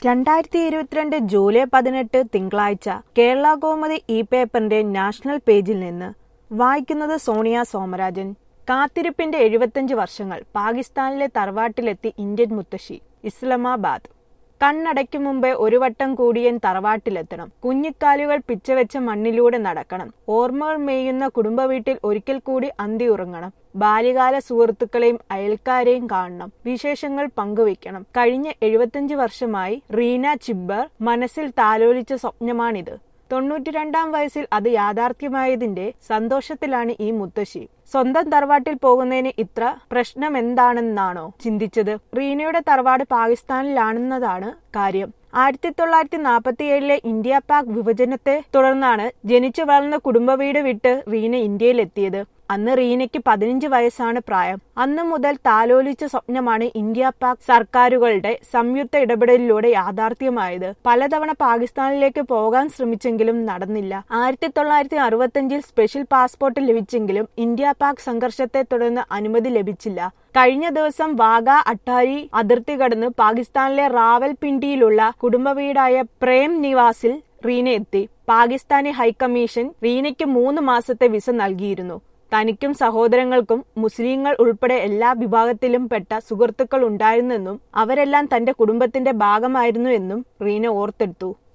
രണ്ടായിരത്തി ഇരുപത്തിരണ്ട് ജൂലൈ പതിനെട്ട് തിങ്കളാഴ്ച കേരള കൗമുദി ഇ പേപ്പറിന്റെ നാഷണൽ പേജിൽ നിന്ന് വായിക്കുന്നത് സോണിയ സോമരാജൻ കാത്തിരിപ്പിന്റെ എഴുപത്തഞ്ച് വർഷങ്ങൾ പാകിസ്ഥാനിലെ തറവാട്ടിലെത്തി ഇന്ത്യൻ മുത്തശ്ശി ഇസ്ലാമാബാദ് കണ്ണടയ്ക്കും മുമ്പേ ഒരു വട്ടം കൂടിയൻ തറവാട്ടിലെത്തണം കുഞ്ഞിക്കാലുകൾ പിച്ചവെച്ച മണ്ണിലൂടെ നടക്കണം ഓർമ്മകൾ മേയുന്ന കുടുംബ വീട്ടിൽ ഒരിക്കൽ കൂടി അന്തി ഉറങ്ങണം ബാല്യകാല സുഹൃത്തുക്കളെയും അയൽക്കാരെയും കാണണം വിശേഷങ്ങൾ പങ്കുവയ്ക്കണം കഴിഞ്ഞ എഴുപത്തിയഞ്ച് വർഷമായി റീന ചിബ്ബർ മനസ്സിൽ താലോലിച്ച സ്വപ്നമാണിത് തൊണ്ണൂറ്റിരണ്ടാം വയസ്സിൽ അത് യാഥാർത്ഥ്യമായതിന്റെ സന്തോഷത്തിലാണ് ഈ മുത്തശ്ശി സ്വന്തം തറവാട്ടിൽ പോകുന്നതിന് ഇത്ര പ്രശ്നം എന്താണെന്നാണോ ചിന്തിച്ചത് റീനയുടെ തറവാട് പാകിസ്ഥാനിലാണെന്നതാണ് കാര്യം ആയിരത്തി തൊള്ളായിരത്തി നാൽപ്പത്തി ഏഴിലെ ഇന്ത്യ പാക് വിഭജനത്തെ തുടർന്നാണ് ജനിച്ചു വളർന്ന കുടുംബ വീട് വിട്ട് റീന ഇന്ത്യയിലെത്തിയത് അന്ന് റീനയ്ക്ക് പതിനഞ്ച് വയസ്സാണ് പ്രായം അന്ന് മുതൽ താലോലിച്ച സ്വപ്നമാണ് ഇന്ത്യ പാക് സർക്കാരുകളുടെ സംയുക്ത ഇടപെടലിലൂടെ യാഥാർത്ഥ്യമായത് പലതവണ പാകിസ്ഥാനിലേക്ക് പോകാൻ ശ്രമിച്ചെങ്കിലും നടന്നില്ല ആയിരത്തി തൊള്ളായിരത്തി അറുപത്തിയഞ്ചിൽ സ്പെഷ്യൽ പാസ്പോർട്ട് ലഭിച്ചെങ്കിലും ഇന്ത്യ പാക് സംഘർഷത്തെ തുടർന്ന് അനുമതി ലഭിച്ചില്ല കഴിഞ്ഞ ദിവസം വാഗ അട്ടാരി അതിർത്തി കടന്ന് പാകിസ്ഥാനിലെ റാവൽപിണ്ടിയിലുള്ള കുടുംബ വീടായ പ്രേം നിവാസിൽ റീന എത്തി പാകിസ്ഥാനി ഹൈക്കമ്മീഷൻ റീനയ്ക്ക് മൂന്ന് മാസത്തെ വിസ നൽകിയിരുന്നു തനിക്കും സഹോദരങ്ങൾക്കും മുസ്ലിങ്ങൾ ഉൾപ്പെടെ എല്ലാ വിഭാഗത്തിലും പെട്ട സുഹൃത്തുക്കൾ ഉണ്ടായിരുന്നെന്നും അവരെല്ലാം തന്റെ കുടുംബത്തിന്റെ ഭാഗമായിരുന്നു എന്നും റീന ഓർത്തെടുത്തു